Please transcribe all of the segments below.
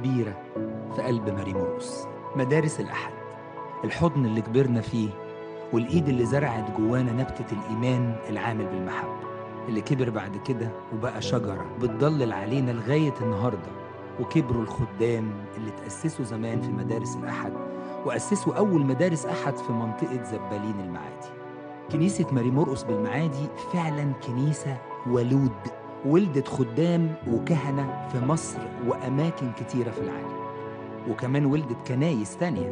كبيرة في قلب ماري مرقس مدارس الأحد الحضن اللي كبرنا فيه والإيد اللي زرعت جوانا نبتة الإيمان العامل بالمحبة اللي كبر بعد كده وبقى شجرة بتضلل علينا لغاية النهاردة وكبروا الخدام اللي تأسسوا زمان في مدارس الأحد وأسسوا أول مدارس أحد في منطقة زبالين المعادي كنيسة ماري مرقس بالمعادي فعلا كنيسة ولود ولدت خدام وكهنة في مصر وأماكن كتيرة في العالم وكمان ولدت كنايس تانية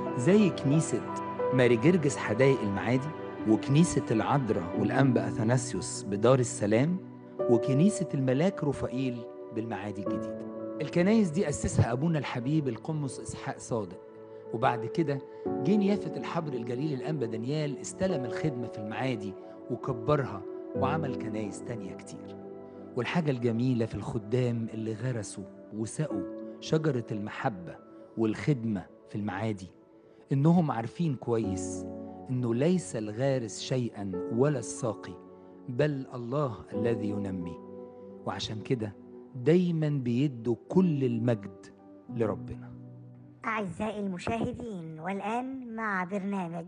زي كنيسة ماري جرجس حدائق المعادي وكنيسة العذراء والأنبا أثناسيوس بدار السلام وكنيسة الملاك رفائيل بالمعادي الجديدة الكنايس دي أسسها أبونا الحبيب القمص إسحاق صادق وبعد كده جه نيافة الحبر الجليل الأنبا دانيال استلم الخدمة في المعادي وكبرها وعمل كنايس تانية كتير والحاجة الجميلة في الخدام اللي غرسوا وسقوا شجرة المحبة والخدمة في المعادي إنهم عارفين كويس إنه ليس الغارس شيئا ولا الساقي بل الله الذي ينمي وعشان كده دايما بيدوا كل المجد لربنا أعزائي المشاهدين والآن مع برنامج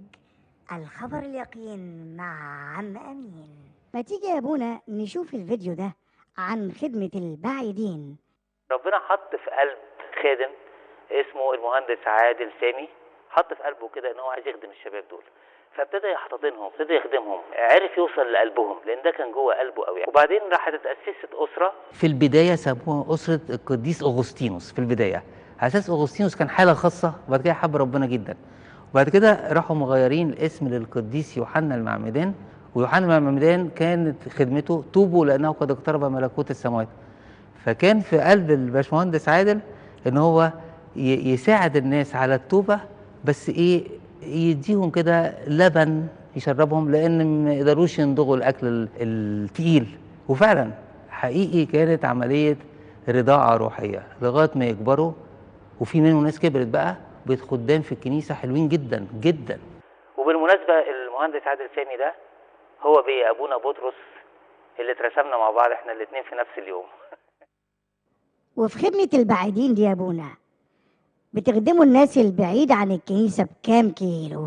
الخبر اليقين مع عم أمين ما تيجي يا أبونا نشوف الفيديو ده عن خدمة البعيدين ربنا حط في قلب خادم اسمه المهندس عادل سامي حط في قلبه كده ان هو عايز يخدم الشباب دول فابتدى يحتضنهم ابتدى يخدمهم عرف يوصل لقلبهم لان ده كان جوه قلبه قوي وبعدين راحت اتاسست اسره في البداية سموها أسرة القديس أغسطينوس في البداية على أساس أغسطينوس كان حالة خاصة وبعد كده حب ربنا جدا وبعد كده راحوا مغيرين الاسم للقديس يوحنا المعمدان ويوحنا المعمدان كانت خدمته توبوا لأنه قد اقترب ملكوت السماوات فكان في قلب الباشمهندس عادل إن هو ي- يساعد الناس على التوبة بس إيه يديهم كده لبن يشربهم لأن ما يقدروش يندغوا الأكل ال- التقيل وفعلا حقيقي كانت عملية رضاعة روحية لغاية ما يكبروا وفي منهم ناس كبرت بقى بقت خدام في الكنيسة حلوين جدا جدا وبالمناسبه المهندس عادل سامي ده هو بيه ابونا بطرس اللي اترسمنا مع بعض احنا الاثنين في نفس اليوم وفي خدمة البعيدين دي يا أبونا بتخدموا الناس البعيد عن الكنيسة بكام كيلو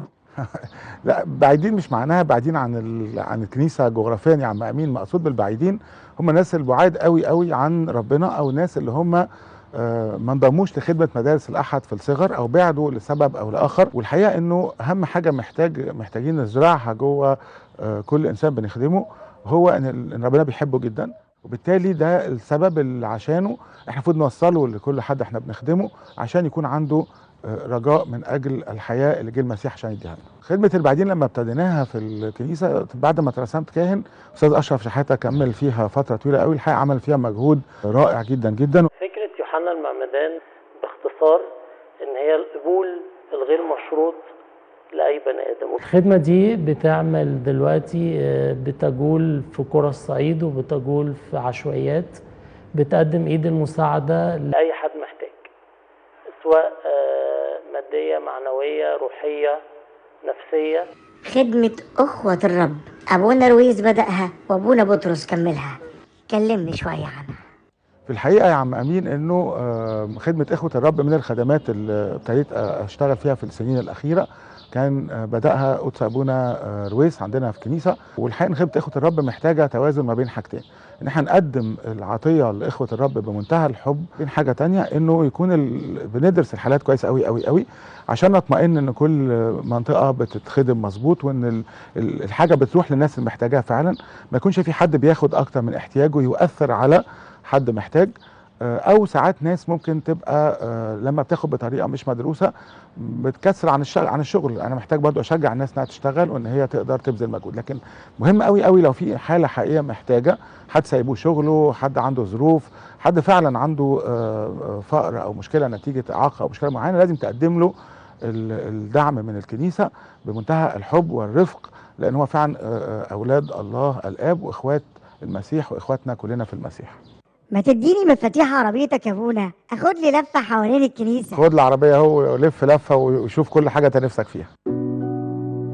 لا بعيدين مش معناها بعيدين عن ال... عن الكنيسه جغرافيا يا عم امين مقصود بالبعيدين هم الناس البعاد قوي قوي عن ربنا او الناس اللي هم آه، ما انضموش لخدمه مدارس الاحد في الصغر او بعدوا لسبب او لاخر والحقيقه انه اهم حاجه محتاج محتاجين نزرعها جوه آه، كل انسان بنخدمه هو ان ال- إن ربنا بيحبه جدا وبالتالي ده السبب اللي عشانه احنا المفروض نوصله لكل حد احنا بنخدمه عشان يكون عنده آه، رجاء من اجل الحياه اللي جه المسيح عشان يديها لنا. خدمه البعدين لما ابتديناها في الكنيسه بعد ما اترسمت كاهن استاذ اشرف شحاته كمل فيها فتره طويله قوي الحقيقه عمل فيها مجهود رائع جدا جدا فكرة يوحنا المعمدان باختصار إن هي القبول الغير مشروط لأي بني آدم الخدمة دي بتعمل دلوقتي آه، بتجول في قرى الصعيد وبتجول في عشوائيات بتقدم ايد المساعدة لأي حد محتاج سواء آه، مادية معنوية روحية نفسية خدمة أخوة الرب أبونا رويز بدأها وأبونا بطرس كملها كلمني شوية عنها في الحقيقه يا عم امين انه آه، خدمه اخوه الرب من الخدمات اللي ابتديت اشتغل فيها في السنين الاخيره كان آه، بداها قدس ابونا آه، رويس عندنا في الكنيسه والحقيقه ان خدمه اخوه الرب محتاجه توازن ما بين حاجتين ان احنا نقدم العطيه لاخوه الرب بمنتهى الحب بين حاجه تانية انه يكون ال... بندرس الحالات كويس قوي قوي قوي عشان نطمئن ان كل منطقه بتتخدم مظبوط وان ال- ال- الحاجه بتروح للناس اللي محتاجاها فعلا ما يكونش في حد بياخد اكتر من احتياجه يؤثر على حد محتاج آه، او ساعات ناس ممكن تبقى آه، لما بتاخد بطريقه مش مدروسه بتكسر عن الشغل عن الشغل انا محتاج برضو اشجع الناس انها تشتغل وان هي تقدر تبذل مجهود لكن مهم قوي قوي لو في حاله حقيقيه محتاجه حد سايبوه شغله حد عنده ظروف حد فعلا عنده آه، آه، فقر او مشكله نتيجه اعاقه او مشكله معينه لازم تقدم له ال- الدعم من الكنيسه بمنتهى الحب والرفق لان هو فعلا آه، آه، اولاد الله الاب واخوات المسيح واخواتنا كلنا في المسيح ما تديني مفاتيح عربيتك يا أبونا أخد لي لفة حوالين الكنيسة خد العربيه اهو ولف لفه وشوف كل حاجه انت نفسك فيها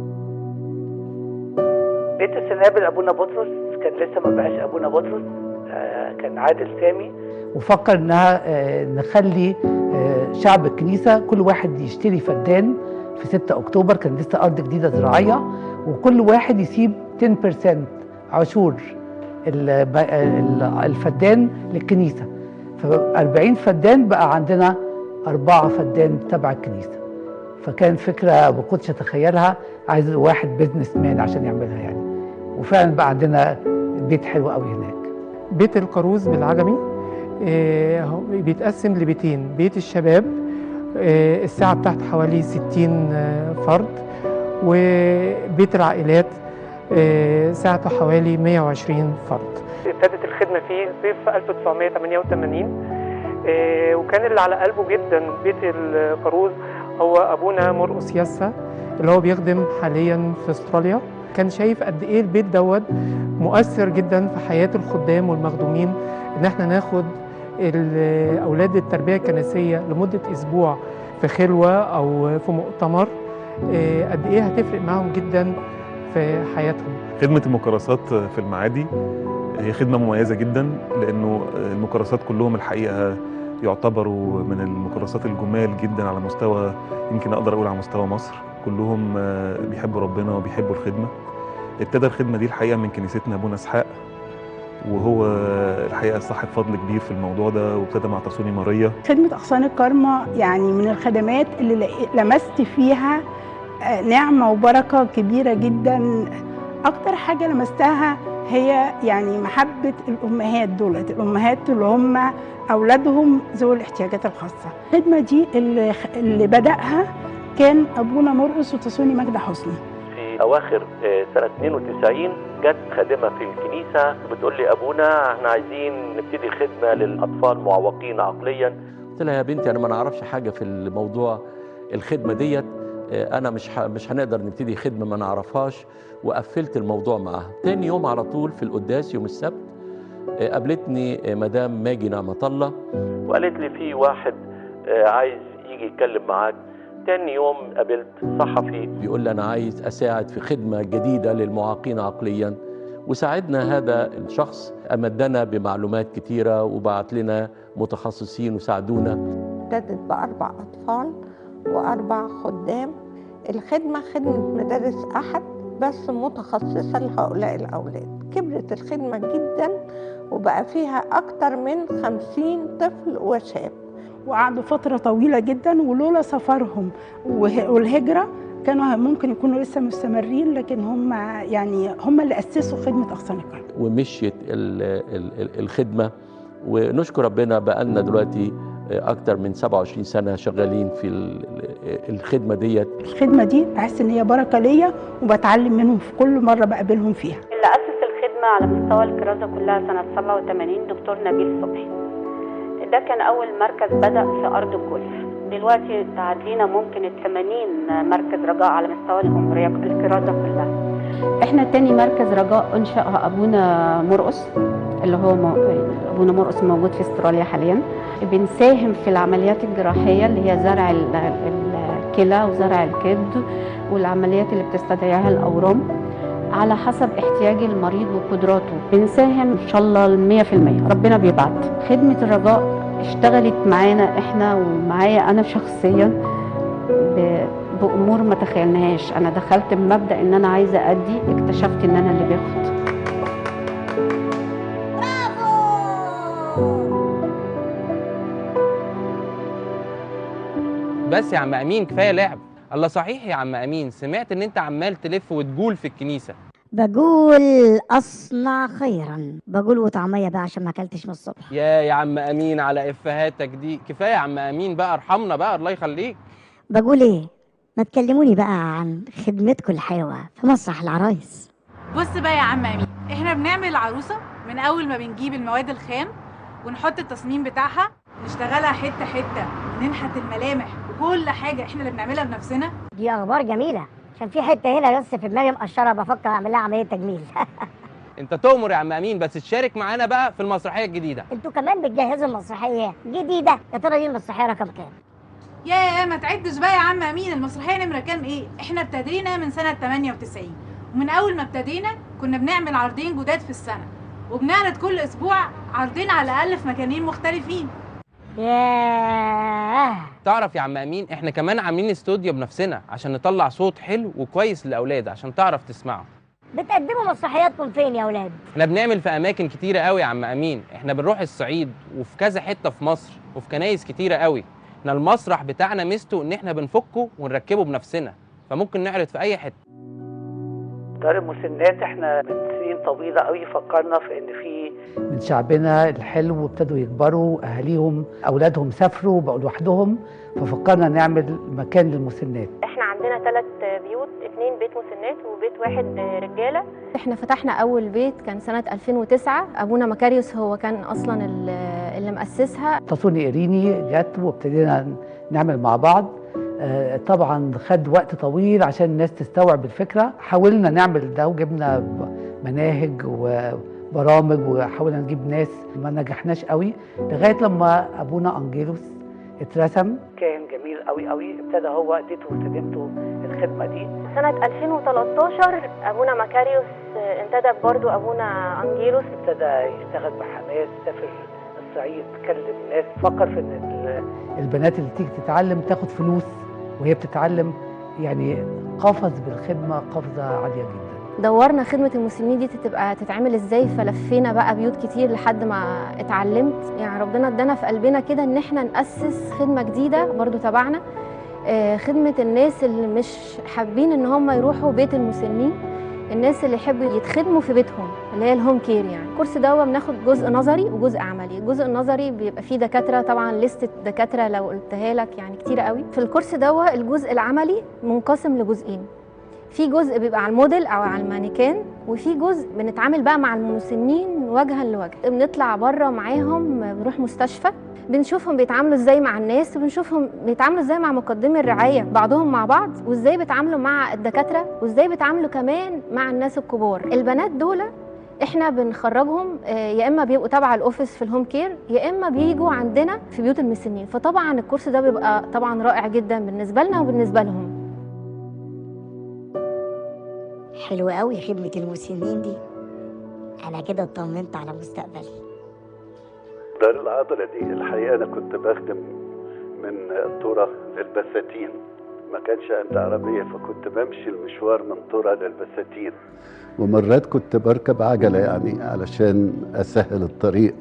بيت السنابل ابونا بطرس كان لسه ما بقاش ابونا بطرس آه، كان عادل سامي وفكر انها آه، نخلي آه، شعب الكنيسه كل واحد يشتري فدان في 6 اكتوبر كان لسه ارض جديده زراعيه وكل واحد يسيب 10% عشور ال- ب- ال- الفدان للكنيسه ف 40 فدان بقى عندنا أربعة فدان تبع الكنيسة فكان فكرة ما كنتش أتخيلها عايز واحد بيزنس مان عشان يعملها يعني وفعلا بقى عندنا بيت حلو قوي هناك بيت القاروز بالعجمي آه، هو بيتقسم لبيتين بيت الشباب آه، الساعة بتاعته حوالي 60 آه، فرد وبيت العائلات آه، ساعته حوالي 120 فرد ابتدت الخدمة فيه صيف 1988 آه، وكان اللي على قلبه جدا بيت القاروز هو أبونا مرقس ياسا اللي هو بيخدم حاليا في استراليا كان شايف قد ايه البيت دوت مؤثر جدا في حياة الخدام والمخدومين ان احنا ناخد ال- اولاد التربية الكنسية لمدة اسبوع في خلوة او في مؤتمر آه، قد ايه هتفرق معاهم جدا في حياتهم خدمة المكرسات في المعادي هي خدمة مميزة جدا لأنه المكرسات كلهم الحقيقة يعتبروا من المكرسات الجمال جدا على مستوى يمكن أقدر أقول على مستوى مصر كلهم آه، بيحبوا ربنا وبيحبوا الخدمة ابتدى الخدمة دي الحقيقة من كنيستنا أبونا إسحاق وهو الحقيقة صاحب فضل كبير في الموضوع ده وابتدى مع تصوني ماريا خدمة أغصان الكرمة يعني من الخدمات اللي لقي- لمست فيها آه، نعمة وبركة كبيرة جدا أكتر حاجة لمستها هي يعني محبة الأمهات دولت الأمهات اللي هم أولادهم ذوي الاحتياجات الخاصة الخدمة دي اللي, اللي بدأها كان أبونا مرقس وتصوني مجدة حسني في اواخر آه، سنه 92 جت خادمه في الكنيسه بتقول لي ابونا احنا عايزين نبتدي خدمه للاطفال معوقين عقليا قلت لها يا بنتي انا ما نعرفش حاجه في الموضوع الخدمه ديت آه، انا مش ح- مش هنقدر نبتدي خدمه ما نعرفهاش وقفلت الموضوع معاها تاني يوم على طول في القداس يوم السبت آه، قابلتني آه، مدام ماجي نعمه الله وقالت لي في واحد آه، عايز يجي يتكلم معاك تاني يوم قابلت صحفي بيقول لي انا عايز اساعد في خدمه جديده للمعاقين عقليا وساعدنا هذا الشخص امدنا بمعلومات كتيره وبعت لنا متخصصين وساعدونا ابتدت بأربع أطفال وأربع خدام الخدمة خدمة مدارس أحد بس متخصصة لهؤلاء الأولاد كبرت الخدمة جدا وبقى فيها أكتر من خمسين طفل وشاب وقعدوا فترة طويلة جدا ولولا سفرهم وه- والهجرة كانوا ممكن يكونوا لسه مستمرين لكن هم يعني هم اللي أسسوا خدمة أغصان الكرم ومشيت ال- ال- ال- الخدمه ونشكر ربنا بقالنا دلوقتي اكتر من 27 سنه شغالين في ال- الخدمه ديت الخدمة دي بحس إن هي بركة ليا وبتعلم منهم في كل مرة بقابلهم فيها اللي أسس الخدمة على مستوى الكرازة كلها سنة 87 دكتور نبيل صبحي ده كان أول مركز بدأ في أرض الجولف دلوقتي تعدينا ممكن ال 80 مركز رجاء على مستوى الجمهورية الكرازة كلها احنا تاني مركز رجاء انشأها ابونا مرقس اللي هو مو... ابونا مرقس موجود في استراليا حاليا بنساهم في العمليات الجراحيه اللي هي زرع ال- ال- الكلى وزرع الكبد والعمليات اللي بتستدعيها الاورام على حسب احتياج المريض وقدراته بنساهم ان شاء الله المية في المية ربنا بيبعت خدمة الرجاء اشتغلت معانا احنا ومعايا انا شخصيا ب- بامور ما تخيلناهاش انا دخلت بمبدا ان انا عايزه ادي اكتشفت ان انا اللي باخد بس يا عم امين كفايه لعب الله صحيح يا عم امين سمعت ان انت عمال تلف وتجول في الكنيسه بقول اصنع خيرا بقول وطعميه بقى عشان ما اكلتش من الصبح يا يا عم امين على افهاتك دي كفايه يا عم امين بقى ارحمنا بقى الله يخليك بقول ايه ما تكلموني بقى عن خدمتكم الحلوه في مسرح العرايس بص بقى يا عم امين احنا بنعمل العروسه من اول ما بنجيب المواد الخام ونحط التصميم بتاعها نشتغلها حته حته وننحت الملامح وكل حاجه احنا اللي بنعملها بنفسنا دي اخبار جميله عشان في حته هنا بس في دماغي مقشره بفكر اعمل لها عمليه تجميل انت تؤمر يا عم امين بس تشارك معانا بقى في المسرحيه الجديده انتوا كمان بتجهزوا المسرحيه جديده يا ترى دي المسرحيه رقم كام يا ما تعدش بقى يا عم امين المسرحيه نمره كام ايه احنا ابتدينا من سنه 98 ومن اول ما ابتدينا كنا بنعمل عرضين جداد في السنه وبنعرض كل اسبوع عرضين على الاقل في مكانين مختلفين ياه تعرف يا عم امين احنا كمان عاملين استوديو بنفسنا عشان نطلع صوت حلو وكويس للاولاد عشان تعرف تسمعه بتقدموا مسرحياتكم فين يا ولاد احنا بنعمل في اماكن كتيره قوي يا عم امين احنا بنروح الصعيد وفي كذا حته في مصر وفي كنايس كتيره قوي احنا المسرح بتاعنا ميزته ان احنا بنفكه ونركبه بنفسنا فممكن نعرض في اي حته دار المسنات احنا من سنين طويله قوي فكرنا في ان في من شعبنا الحلو وابتدوا يكبروا اهاليهم اولادهم سافروا وبقوا لوحدهم ففكرنا نعمل مكان للمسنات احنا عندنا ثلاث بيوت اتنين بيت مسنات وبيت واحد رجاله احنا فتحنا اول بيت كان سنه 2009 ابونا مكاريوس هو كان اصلا اللي اللي مؤسسها تصوني إيريني جت وابتدينا نعمل مع بعض آه، طبعا خد وقت طويل عشان الناس تستوعب الفكرة حاولنا نعمل ده وجبنا ب- مناهج وبرامج وحاولنا نجيب ناس ما نجحناش قوي لغاية لما أبونا أنجيلوس اترسم كان جميل قوي قوي ابتدى هو اديته واستخدمته الخدمه دي سنه 2013 ابونا مكاريوس انتدب برضو ابونا انجيلوس ابتدى يشتغل بحماس سافر الصعيد كلم الناس فكر في ان ال- البنات اللي تيجي تتعلم تاخد فلوس وهي بتتعلم يعني قفز بالخدمة قفزة عالية جدا دورنا خدمة المسنين دي تبقى تتعمل ازاي فلفينا بقى بيوت كتير لحد ما اتعلمت يعني ربنا ادانا في قلبنا كده ان احنا نأسس خدمة جديدة برضو تبعنا آه، خدمة الناس اللي مش حابين ان هم يروحوا بيت المسنين الناس اللي يحبوا يتخدموا في بيتهم اللي هي الهوم كير يعني الكورس ده بناخد جزء نظري وجزء عملي الجزء النظري بيبقى فيه دكاتره طبعا لستة دكاتره لو قلتها لك يعني كتير قوي في الكورس ده الجزء العملي منقسم لجزئين في جزء بيبقى على الموديل او على المانيكان وفي جزء بنتعامل بقى مع المسنين وجها لوجه بنطلع بره معاهم بنروح مستشفى بنشوفهم بيتعاملوا ازاي مع الناس وبنشوفهم بيتعاملوا ازاي مع مقدمي الرعايه بعضهم مع بعض وازاي بيتعاملوا مع الدكاتره وازاي بيتعاملوا كمان مع الناس الكبار البنات دول احنا بنخرجهم آه، يا اما بيبقوا تبع الاوفيس في الهوم كير يا اما بيجوا عندنا في بيوت المسنين فطبعا الكورس ده بيبقى طبعا رائع جدا بالنسبه لنا وبالنسبه لهم حلو قوي خدمة المسنين دي أنا كده اطمنت على مستقبلي دار العضلة دي الحقيقة أنا كنت بخدم من طرة للبساتين ما كانش عندي عربية فكنت بمشي المشوار من طرة للبساتين ومرات كنت بركب عجلة يعني علشان أسهل الطريق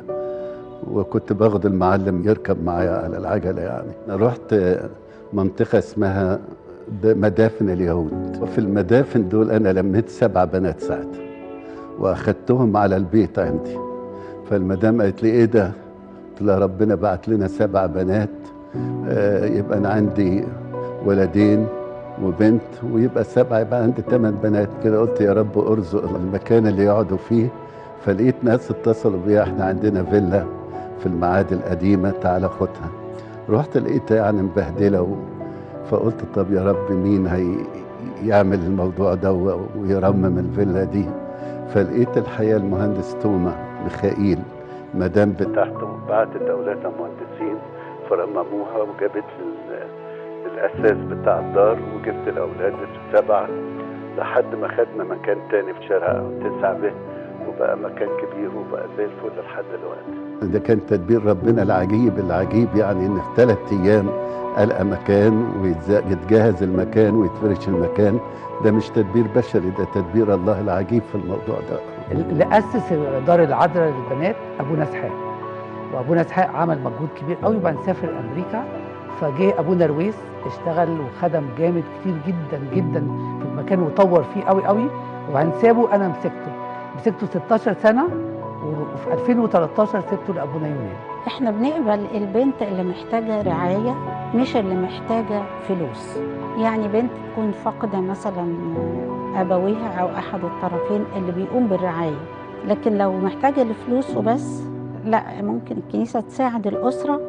وكنت باخد المعلم يركب معايا على العجلة يعني أنا رحت منطقة اسمها د- مدافن اليهود وفي المدافن دول أنا لميت سبع بنات ساعتها وأخدتهم على البيت عندي فالمدام قالت لي إيه ده؟ قلت لها ربنا بعت لنا سبع بنات آه، يبقى أنا عندي ولدين وبنت ويبقى سبعة يبقى عندي ثمان بنات كده قلت يا رب ارزق المكان اللي يقعدوا فيه فلقيت ناس اتصلوا بيا احنا عندنا فيلا في المعادي القديمة تعالى خدها رحت لقيتها يعني مبهدلة و... فقلت طب يا رب مين هي يعمل الموضوع ده و- ويرمم الفيلا دي فلقيت الحقيقة المهندس توما ميخائيل مدام بتاعته بعتت أولادها مهندسين فرمموها وجابت لي ال- الأساس بتاع الدار وجبت الأولاد السبعة لحد ما خدنا مكان تاني في شارع تسعة ب وبقى مكان كبير وبقى زي الفل لحد دلوقتي ده كان تدبير ربنا العجيب العجيب يعني ان في ثلاث ايام القى مكان ويتجهز المكان ويتفرش المكان ده مش تدبير بشري ده تدبير الله العجيب في الموضوع ده اللي اسس دار العذراء للبنات ابونا اسحاق وابونا اسحاق عمل مجهود كبير قوي وبعدين سافر امريكا فجه ابونا رويس اشتغل وخدم جامد كتير جدا جدا في المكان وطور فيه قوي قوي وبعدين سابه انا مسكته مسكته 16 سنه وفي 2013 سبته لابونا يونان احنا بنقبل البنت اللي محتاجة رعاية مش اللي محتاجة فلوس يعني بنت تكون فاقدة مثلا أبويها أو أحد الطرفين اللي بيقوم بالرعاية لكن لو محتاجة لفلوس وبس لا ممكن الكنيسة تساعد الأسرة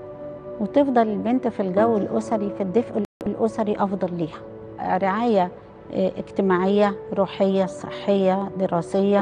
وتفضل البنت في الجو الأسري في الدفء الأسري أفضل ليها رعاية اه، اجتماعية روحية صحية دراسية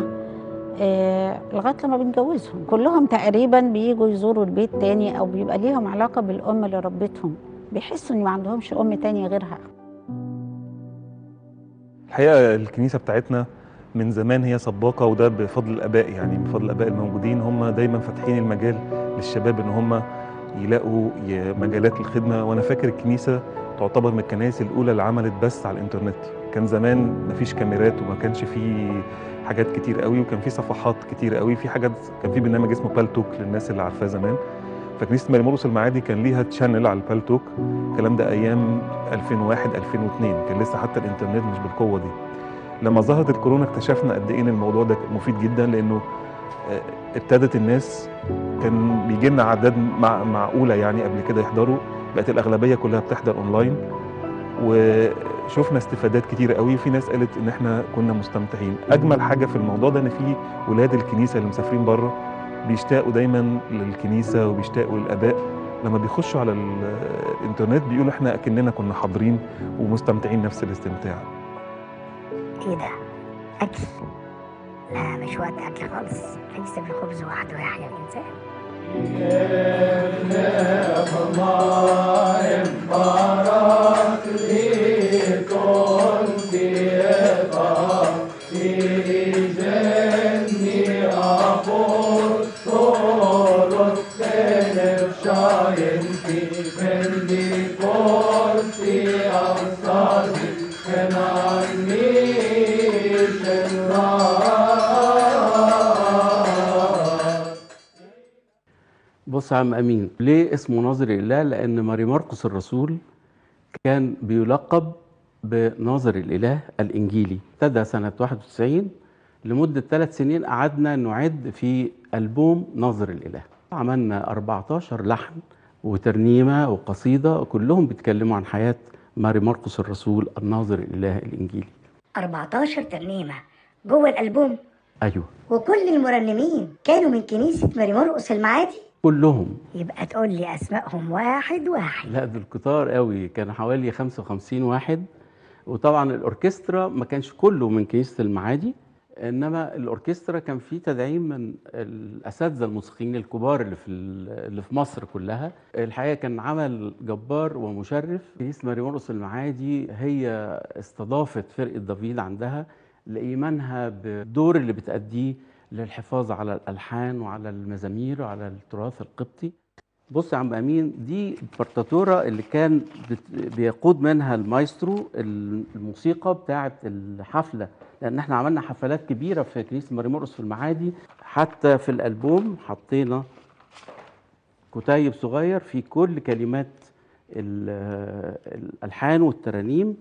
آه، لغايه لما بنجوزهم كلهم تقريبا بيجوا يزوروا البيت تاني او بيبقى ليهم علاقه بالام اللي ربتهم بيحسوا ان ما عندهمش ام تانية غيرها الحقيقه الكنيسه بتاعتنا من زمان هي سباقه وده بفضل الاباء يعني بفضل الاباء الموجودين هم دايما فاتحين المجال للشباب ان هم يلاقوا ي- مجالات الخدمه وانا فاكر الكنيسه تعتبر من الكنائس الاولى اللي عملت بث على الانترنت كان زمان مفيش كاميرات وما كانش فيه حاجات كتير قوي وكان في صفحات كتير قوي في حاجات كان في برنامج اسمه بالتوك للناس اللي عارفاه زمان فكنيسه ماري مرقس المعادي كان ليها تشانل على البالتوك الكلام ده ايام 2001 2002 كان لسه حتى الانترنت مش بالقوه دي لما ظهرت الكورونا اكتشفنا قد ايه ان الموضوع ده مفيد جدا لانه آه، ابتدت الناس كان بيجي لنا اعداد مع معقوله يعني قبل كده يحضروا بقت الاغلبيه كلها بتحضر اونلاين وشفنا استفادات كتير قوي في ناس قالت ان احنا كنا مستمتعين اجمل حاجه في الموضوع ده ان في ولاد الكنيسه اللي مسافرين بره بيشتاقوا دايما للكنيسه وبيشتاقوا للاباء لما بيخشوا على ال- الانترنت بيقولوا احنا اكننا كنا حاضرين ومستمتعين نفس الاستمتاع ايه ده اكل لا مش وقت اكل خالص ليس بالخبز وحده يحيى الانسان بص يا عم امين ليه اسمه ناظر الاله لان ماري مرقس الرسول كان بيلقب بناظر الاله الانجيلي ابتدى سنه 91 لمده ثلاث سنين قعدنا نعد في البوم ناظر الاله عملنا 14 لحن وترنيمه وقصيده كلهم بيتكلموا عن حياه ماري مرقس الرسول الناظر الاله الانجيلي 14 ترنيمة جوه الألبوم ايوه وكل المرنمين كانوا من كنيسة ماري مرقس المعادي كلهم يبقى تقول لي أسمائهم واحد واحد لا دول كتار قوي كان حوالي 55 واحد وطبعا الاوركسترا ما كانش كله من كنيسه المعادي انما الاوركسترا كان فيه تدعيم من الاساتذه الموسيقيين الكبار اللي في ال- اللي في مصر كلها الحقيقه كان عمل جبار ومشرف كنيسه ماري مرقس المعادي هي استضافت فرقه دافيد عندها لايمانها بالدور اللي بتأديه للحفاظ على الالحان وعلى المزامير وعلى التراث القبطي بص يا عم امين دي البارتاتوره اللي كان بت- بيقود منها المايسترو الموسيقى بتاعه الحفله لان احنا عملنا حفلات كبيره في كنيسه ماري مرقس في المعادي حتى في الالبوم حطينا كتيب صغير في كل كلمات ال- الالحان والترانيم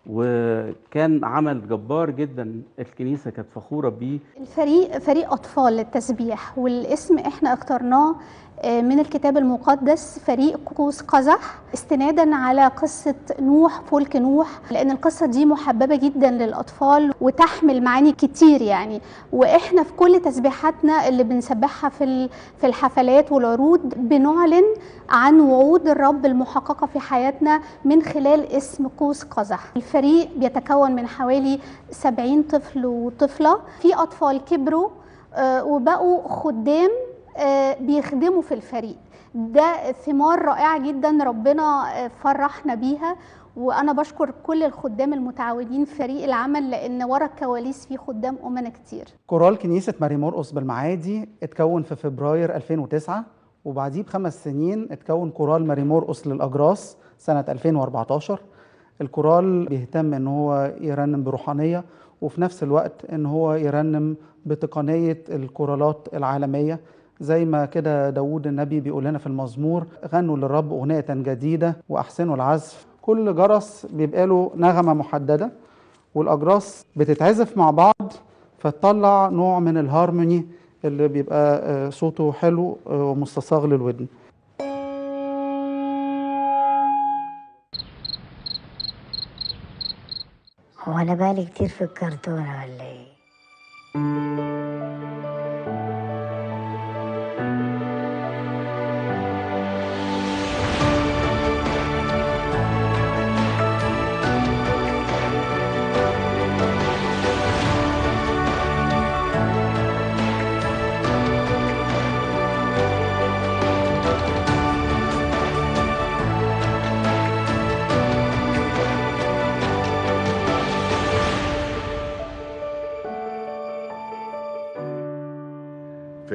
وكان عمل جبار جدا الكنيسه كانت فخوره بيه الفريق فريق أطفال للتسبيح والاسم احنا اخترناه آه، من الكتاب المقدس فريق قوس قزح استنادا على قصة نوح فلك نوح لأن القصة دي محببة جدا للأطفال وتحمل معاني كتير يعني وإحنا في كل تسبيحاتنا اللي بنسبحها في ال- في الحفلات والعروض بنعلن عن وعود الرب المحققة في حياتنا من خلال اسم قوس قزح الفريق بيتكون من حوالي 70 طفل وطفلة في أطفال كبروا آه، وبقوا خدام آه، بيخدموا في الفريق ده ثمار رائعة جدا ربنا آه، فرحنا بيها وأنا بشكر كل الخدام المتعاونين في فريق العمل لأن ورا الكواليس في خدام أمنا كتير كورال كنيسة ماري مرقس بالمعادي اتكون في فبراير 2009 وبعديه بخمس سنين اتكون كورال ماري مرقس للأجراس سنة 2014 الكورال بيهتم ان هو يرنم بروحانية وفي نفس الوقت ان هو يرنم بتقنية الكورالات العالمية زي ما كده داوود النبي بيقول لنا في المزمور غنوا للرب أغنية جديدة وأحسنوا العزف كل جرس بيبقى له نغمة محددة والأجراس بتتعزف مع بعض فتطلع نوع من الهارموني اللي بيبقى آه، صوته حلو آه، ومستصاغ للودن هو أنا بالي كتير في الكرتونة ولا إيه؟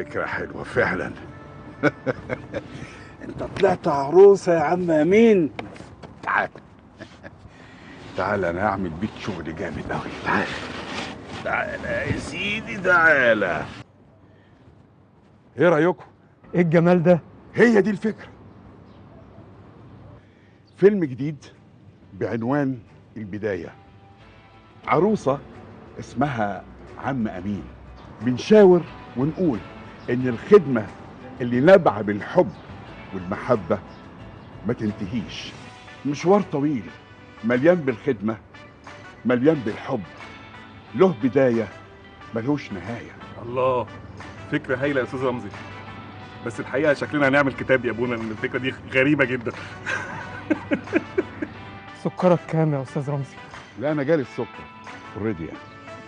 فكرة حلوة فعلا انت طلعت عروسة يا عم امين تعال تعال انا هعمل بيك شغل جامد قوي تعال تعال يا سيدي تعال ايه رايكم ايه الجمال ده هي دي الفكرة فيلم جديد بعنوان البداية عروسة اسمها عم أمين بنشاور ونقول إن الخدمة اللي نابعة بالحب والمحبة ما تنتهيش مشوار طويل مليان بالخدمة مليان بالحب له بداية ملهوش نهاية الله فكرة هايلة يا أستاذ رمزي بس الحقيقة شكلنا هنعمل كتاب يا أبونا لأن الفكرة دي غريبة جدا سكرك كام يا استاذ رمزي لا أنا جالي السكر اوريدي يعني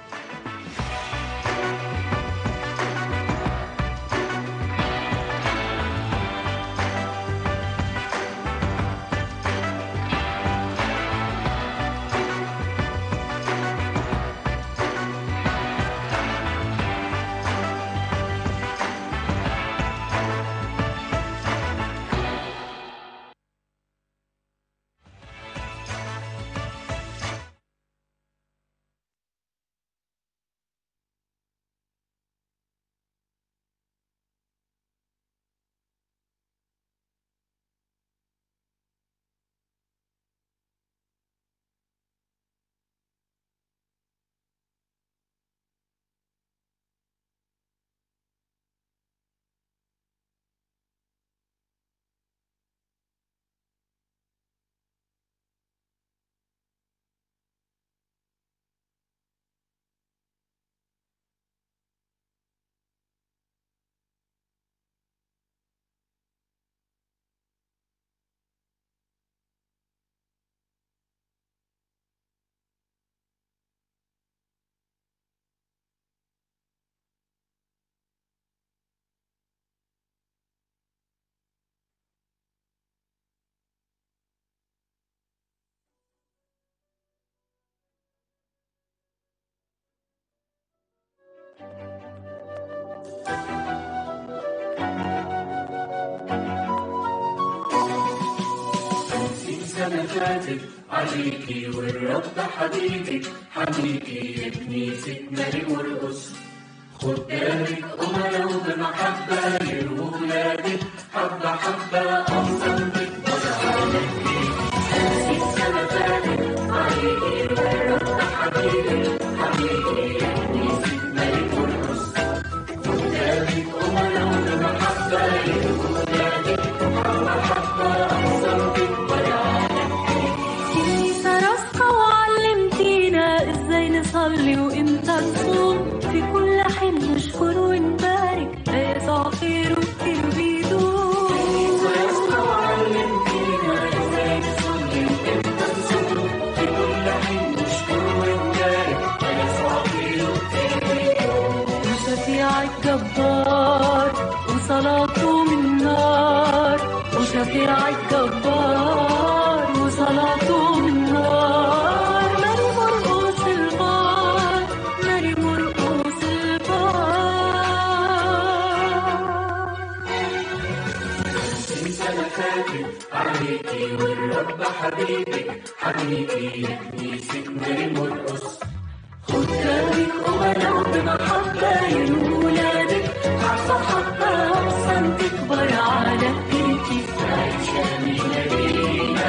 خمسين سنة فاتت عليكي والرب حبيبك حميكي يا كنيسة ماري مرقص خدامك أمراء وبمحبة يرموا ولادك حبة حبة أفضل تكبر عليك خمسين سنة فاتت عليكي والرب حبيبك حميكي يا كنيسة ماري مرقص خدامك أمراء وبمحبة يرموا ولادك حبة حبة أفضل تكبر كنيسة راسخة وعلمتينا ازاي نصلي وامتى نصوم في كل حين نشكر ونبارك ده يسوع خير وكتير بيدوم كنيسة راسخة وعلمتينا ازاي نصلي وامتى نصوم في كل حين نشكر ونبارك ده يسوع خير وكتير بيدوم وشفيعك جبار وصلاته من نار وشفيعك جبار وصلاته من نار ماري مرقوس البار ماري مرقوس البار خمسين سنة فاتت عليكي والرب حبيبك حبيبي يا كنيسة ماري مرقص خدامك أمراء بمحبة يرموا ولادك حبة حبة أحسن تكبر على إيدي عايشة ميلادينا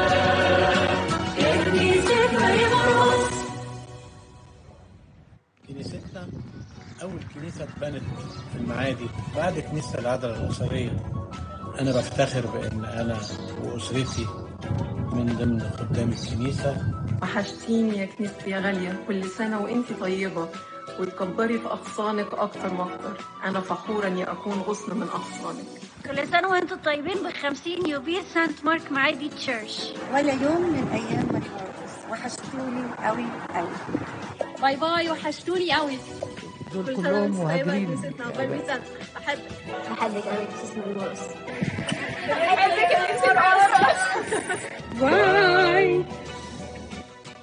يا كنيسة ماري مرقص كنيستنا أول كنيسة اتبنت في المعادي بعد كنيسة العذراء الأسرية أنا بفتخر بأن أنا وأسرتي من ضمن خدام الكنيسة وحشتيني يا كنيستي يا غالية كل سنة وانتي طيبة وتكبري في أغصانك أكتر وأكتر أنا فخورة إني أكون غصن من أغصانك كل سنة وانتم طيبين بخمسين يوبيل سانت مارك معادي تشيرش ولا يوم من ايام ما اتجوز وحشتوني قوي قوي باي باي وحشتوني قوي دول كل سنة كلهم وانتم طيبة يا مهاجرين كنيستنا عقبال 100 سنة بحبك بحبك قوي بتسمع الرقص بحبك يا كنيستنا باي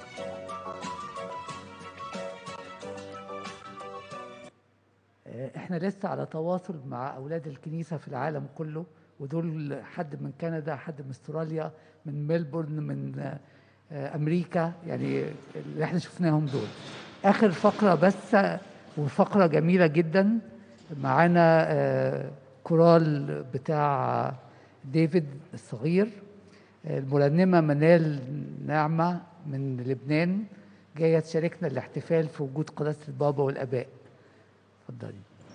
آه، احنا احنا لسه على تواصل مع اولاد الكنيسه في العالم كله ودول حد من كندا حد من استراليا من ملبورن من آه، آه، امريكا يعني اللي احنا شفناهم دول اخر فقره بس وفقره جميله جدا معانا آه، كورال بتاع ديفيد الصغير المرنمه منال نعمه من لبنان جايه تشاركنا الاحتفال في وجود قداسه البابا والاباء اتفضلي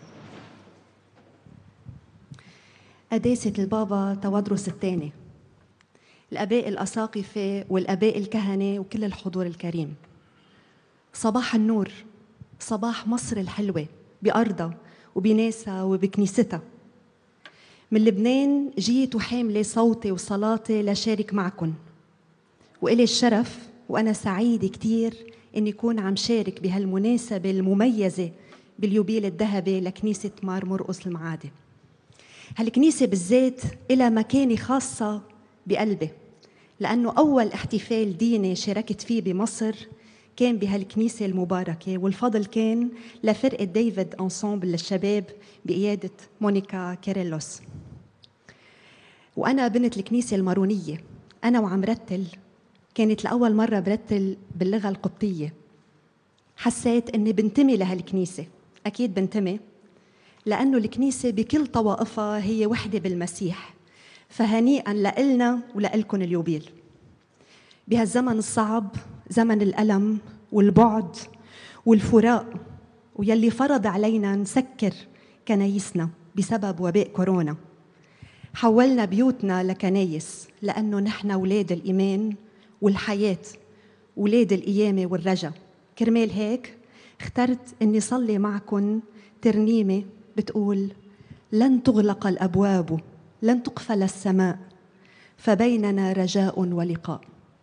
قداسة البابا توادرس الثاني الآباء الأساقفة والآباء الكهنة وكل الحضور الكريم صباح النور صباح مصر الحلوة بأرضها وبناسها وبكنيستها من لبنان جيت وحاملة صوتي وصلاتي لشارك معكم وإلي الشرف وأنا سعيدة كتير إني أكون عم شارك بهالمناسبة المميزة باليوبيل الذهبي لكنيسة مار مرقس المعادي هالكنيسة بالذات إلها مكانة خاصة بقلبي لأنه أول احتفال ديني شاركت فيه بمصر كان بهالكنيسة المباركة والفضل كان لفرقة ديفيد أنسامبل للشباب بقيادة مونيكا كيريلوس وأنا بنت الكنيسة المارونية أنا وعم رتل كانت لأول مرة برتل باللغة القبطية حسيت أني بنتمي لهالكنيسة أكيد بنتمي لأنه الكنيسة بكل طوائفها هي وحدة بالمسيح فهنيئا لإلنا ولإلكم اليوبيل بهالزمن الصعب زمن الألم والبعد والفراق ويلي فرض علينا نسكر كنايسنا بسبب وباء كورونا حولنا بيوتنا لكنايس لأنه نحن ولاد الإيمان والحياة ولاد القيامة والرجا كرمال هيك اخترت أني صلي معكم ترنيمة بتقول لن تغلق الأبواب لن تقفل السماء فبيننا رجاء ولقاء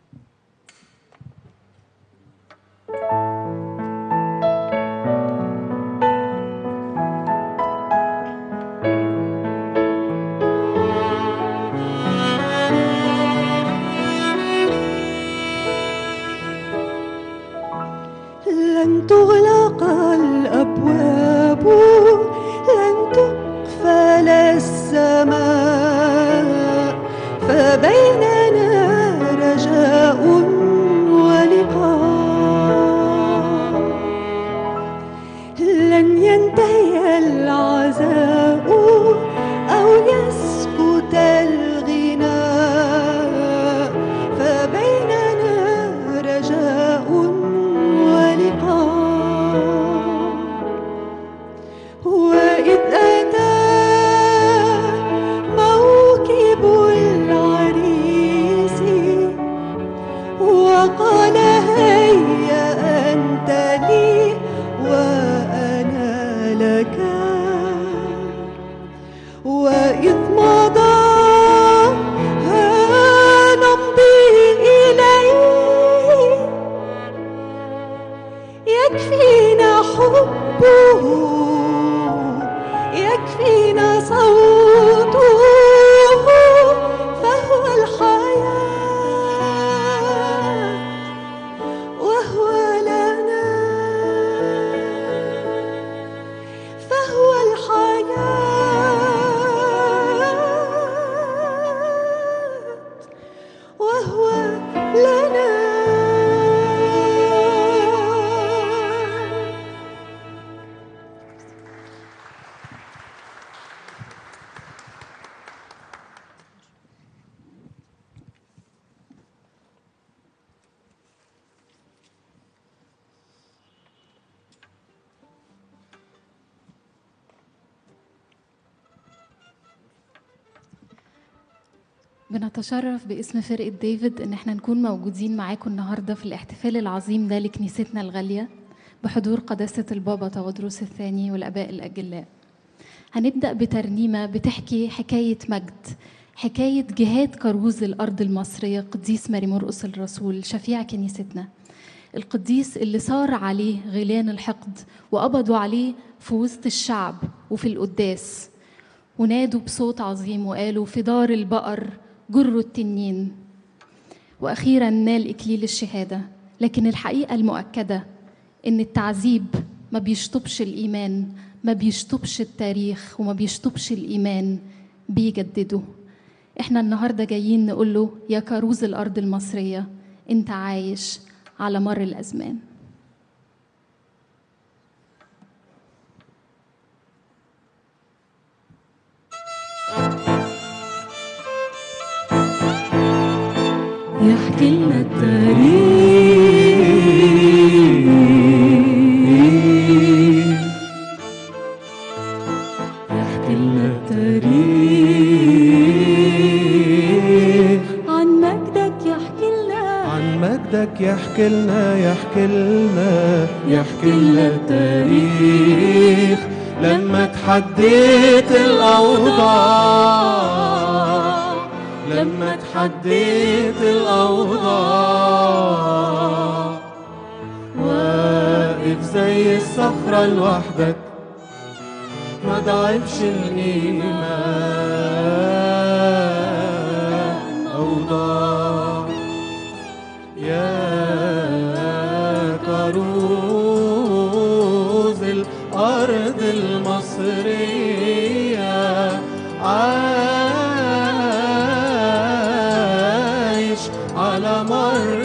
لن تغلق الأبواب لن تقفل السماء فبيننا رجاء ولقاء لن ينتهي العزاء أو يسكت الغناء فبيننا رجاء ولقاء وإذ أتى موكب العريس وقال هيا أنت لي وأنا لك وإذ مضى ها نمضي إليه يكفينا حبه يكفينا صوته فهو الحياة وهو لنا فهو الحياة وهو لنا بنتشرف باسم فرقة ديفيد إن احنا نكون موجودين معاكم النهاردة في الاحتفال العظيم ده لكنيستنا الغالية بحضور قداسة البابا تودروس الثاني والآباء الأجلاء هنبدأ بترنيمة بتحكي حكاية مجد حكاية جهاد كروز الأرض المصرية قديس ماري مرقس الرسول شفيع كنيستنا القديس اللي صار عليه غليان الحقد وقبضوا عليه في وسط الشعب وفي القداس ونادوا بصوت عظيم وقالوا في دار البقر جروا التنين واخيرا نال اكليل الشهاده لكن الحقيقه المؤكده ان التعذيب ما بيشطبش الايمان ما بيشطبش التاريخ وما بيشطبش الإيمان بيجدده احنا النهاردة جايين نقول له يا كروز الأرض المصرية انت عايش على مر الأزمان يحكي لنا التاريخ يحكي لنا التاريخ عن مجدك يحكي لنا عن مجدك يحكي لنا يحكي لنا يحكي لنا التاريخ لما تحديت الأوضاع لما تحديت الأوضاع واقف زي الصخرة لوحدك ما ضعفش الإيمان أوضاع يا كروز الأرض المصرية عايش على مر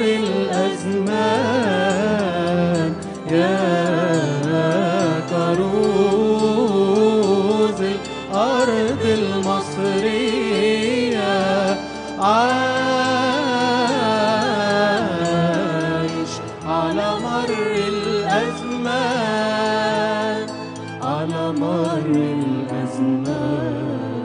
الأزمان يا كروز الأرض المصرية عايش على مر الأزمان على مر الأزمان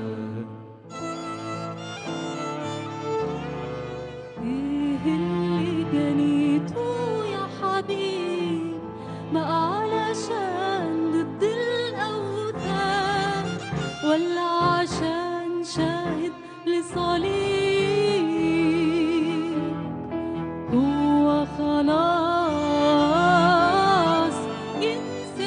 ايه اللي جنيته يا حبيب ما علشان ضد الأوثان ولا عشان شاهد لصليب هو خلاص جنس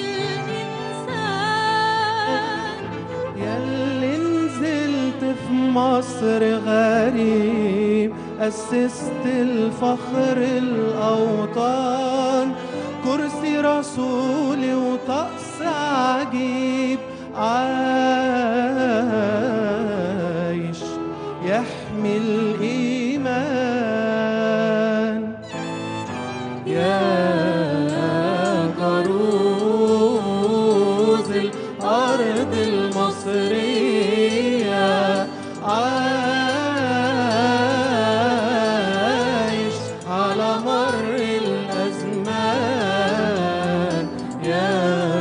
الإنسان ياللي نزلت في مصر غريب أسست الفخر الأوطان كرسي رسولي وطقس عجيب عايش يحمي الإيمان يا كروز الأرض المصرية عايش على مر الأزمان يا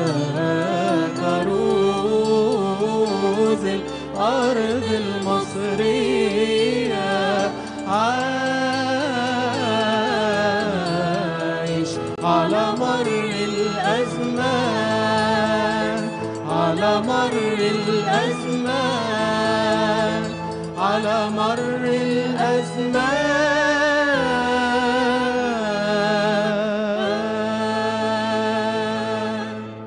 كروز الأرض المصرية عايش على مر الأزمان على مر الأزمان على مر الأزمان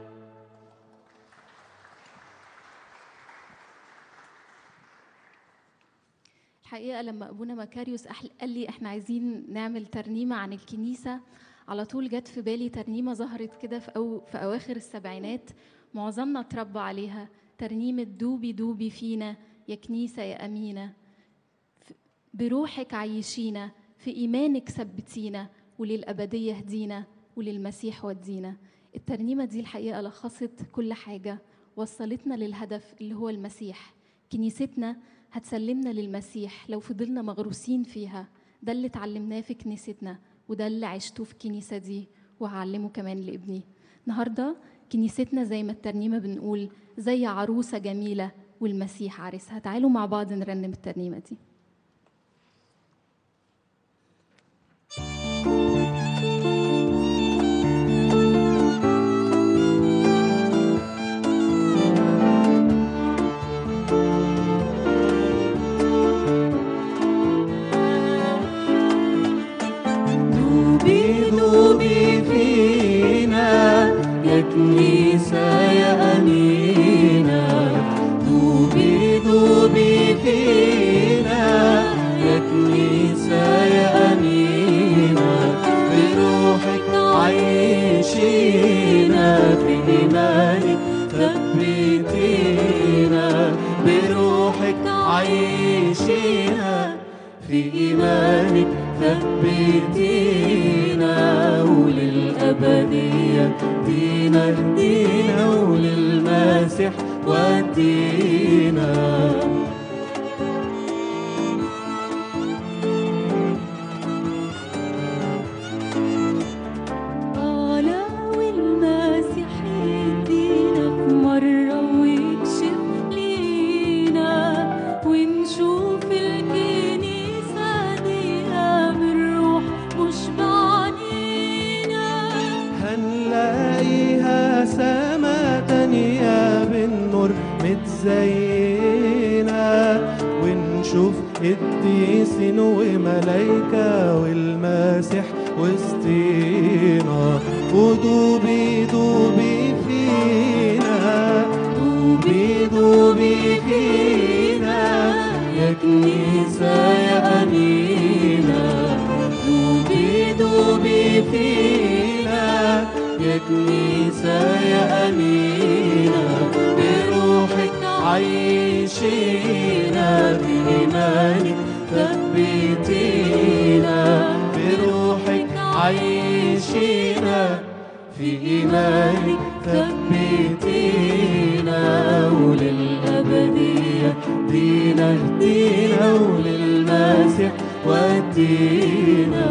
الحقيقة لما أبونا مكاريوس أحل- قال لي إحنا عايزين نعمل ترنيمة عن الكنيسة على طول جت في بالي ترنيمة ظهرت كده في, أو في أواخر السبعينات معظمنا اتربى عليها ترنيمة دوبي دوبي فينا يا كنيسة يا أمينة ف- بروحك عيشينا في إيمانك ثبتينا وللأبدية هدينا وللمسيح ودينا الترنيمة دي الحقيقة لخصت كل حاجة وصلتنا للهدف اللي هو المسيح كنيستنا هتسلمنا للمسيح لو فضلنا مغروسين فيها ده اللي اتعلمناه في كنيستنا وده اللي عشته في الكنيسة دي وهعلمه كمان لابني النهاردة كنيستنا زي ما الترنيمة بنقول زي عروسة جميلة والمسيح عريسها تعالوا مع بعض نرنم الترنيمة دي دوبي دوبي فينا يا كنيسة يا أمينة دوبي دوبي فينا يا كنيسة يا أمينة بروحك عيشينا في إيمانك عيشينا في إيمانك ثبتينا وللأبدية دينا دينا وللمسيح ودينا على والمسيح يدينا في مرة ويكشف لينا ونشوف الكنيسة ديها بالروح مش بعنينا هنلاقيها سما تانية بالنور متزينة ونشوف قديسين وملايكة والمسيح وسطينا ودوبي دوبي فينا دوبي دوبي فينا يا كنيسة يا أمينة دوبي دوبي فينا يا كنيسة يا أمينة بروحك عيشينا في إيمانك ثبتينا بروحك عيشينا في إيمانك ثبتينا وللأبدية دينا اهدينا وللمسيح ودينا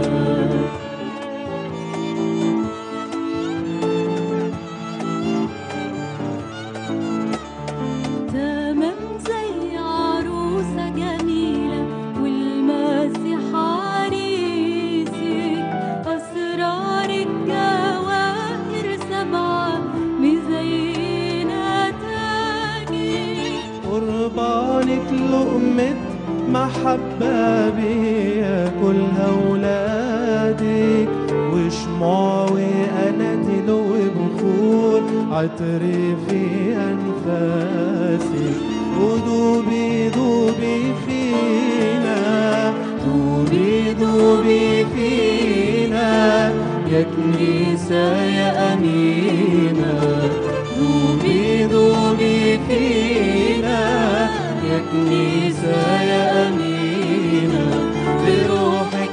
تمام زي عروسة جميلة والمسيح عريسك أسرارك جواهر سبعة مزينة تاجك قربانك لقمة محبة بياكلها ولادك وشموع وقناديل وبخور عطر في أنفاسك ودوبي دوبي فينا دوبي دوبي فينا يا كنيسة يا أمينة دوبي دوبي فينا يا كنيسة يا أمينة بروحك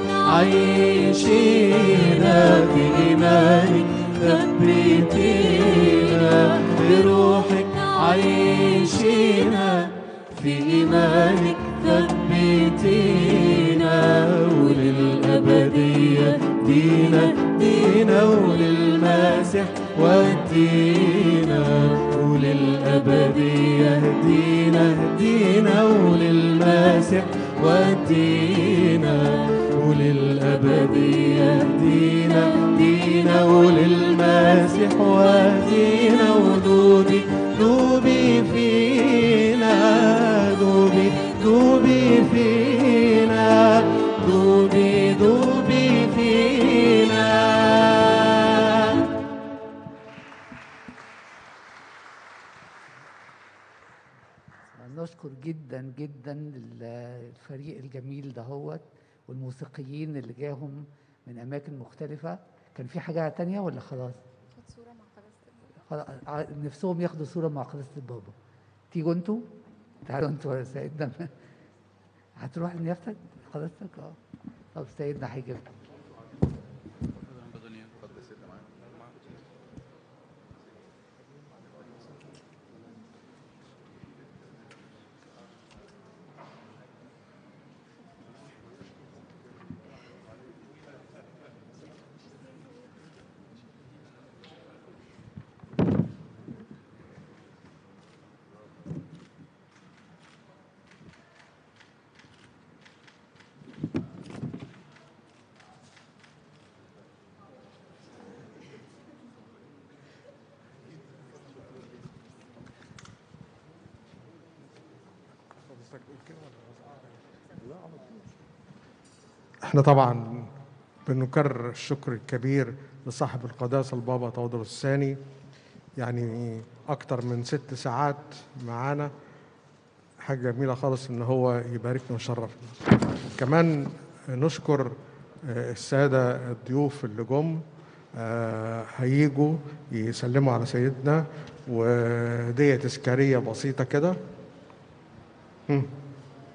عيشينا في إيمانك ثبتينا بروحك عيشينا في إيمانك ثبتينا وللأبدية دينا دينا وللمسيح ودينا وللأبدية هدينا هدينا وللمسيح ودينا وللأبدية هدينا هدينا وللمسيح ودينا ودوبي دوبي فينا دوبي دوبي فينا دوبي دوبي فينا نشكر جدا جدا الفريق الجميل دهوت والموسيقيين اللي جاهم من اماكن مختلفه كان في حاجه تانية ولا خلاص خلاص ع- نفسهم ياخدوا صوره مع قداسه البابا تيجوا انتوا تعالوا انتوا يا سيدنا هتروح لنيافتك قداستك اه طب سيدنا هيجيب احنا طبعا بنكرر الشكر الكبير لصاحب القداسة البابا تودروس الثاني يعني أكتر من ست ساعات معانا حاجة جميلة خالص إن هو يباركنا ويشرفنا كمان نشكر آه، السادة الضيوف اللي جم آه، هيجوا يسلموا على سيدنا ودية تذكارية بسيطة كده هم.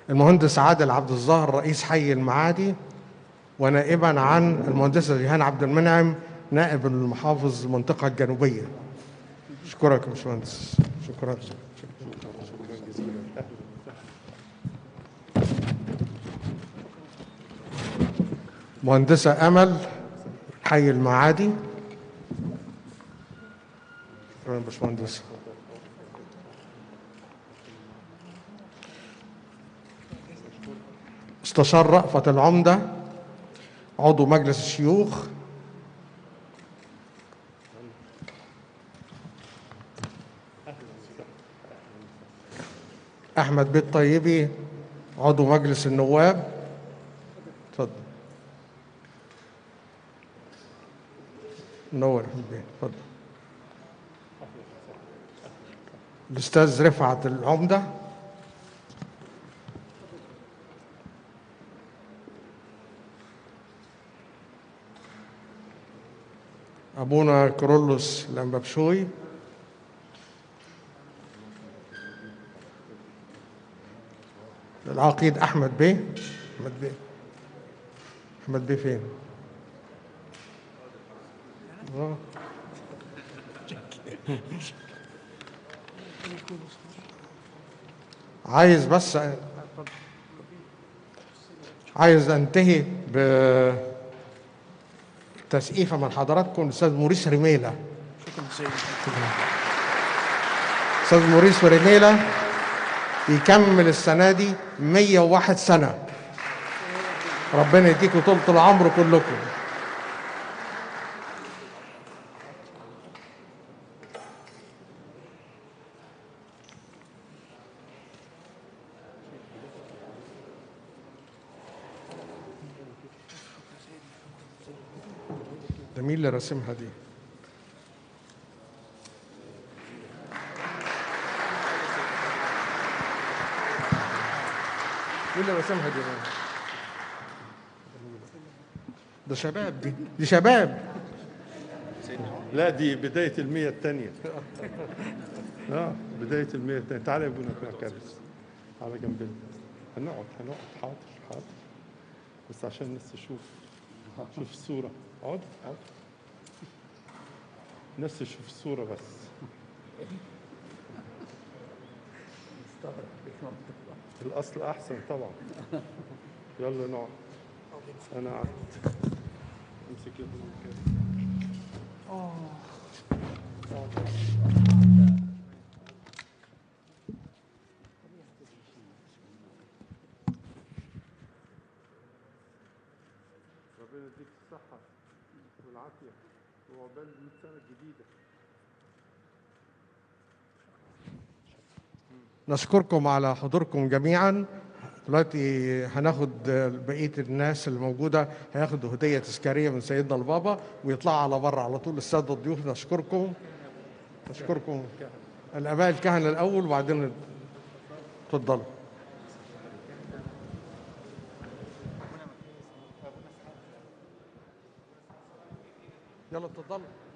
المهندس عادل عبد الظاهر رئيس حي المعادي ونائبا عن المهندسة جيهان عبد المنعم نائب المحافظ المنطقة الجنوبية أشكرك يا باشمهندس شكرا مهندسة أمل حي المعادي شكرا يا باشمهندس مستشار رأفت العمدة عضو مجلس الشيوخ أحمد بيت طيبي عضو مجلس النواب اتفضل منور يا أحمد بيه اتفضل الأستاذ رفعت العمدة أبونا كرولوس الأنبابشوي العقيد أحمد بيه أحمد بيه أحمد بيه فين؟ آه. عايز بس عايز انتهي بتسقيفه من حضراتكم الاستاذ موريس رميله استاذ موريس رميله يكمل السنه دي 101 سنه ربنا يديكم طولة العمر كلكم ده مين اللي راسمها دي؟ مين اللي راسمها دي؟ ده شباب دي دي شباب لا دي بداية المية الثانية اه بداية المية الثانية تعالى يا ابونا كارس على جنبنا هنقعد هنقعد حاضر حاضر بس عشان الناس تشوف شوف الصورة اقعد اقعد الناس تشوف الصورة بس الأصل أحسن طبعا يلا نقعد أنا قعدت امسك يا ابونا كارس ربنا يديك الصحة والعافية وعقبال 100 سنة جديدة نشكركم على حضوركم جميعا دلوقتي هناخد بقيه الناس اللي موجوده هياخدوا هديه تذكاريه من سيدنا البابا ويطلعوا على بره على طول الساده الضيوف نشكركم نشكركم الاباء الكهنه الاول وبعدين اتفضلوا يلا اتفضلوا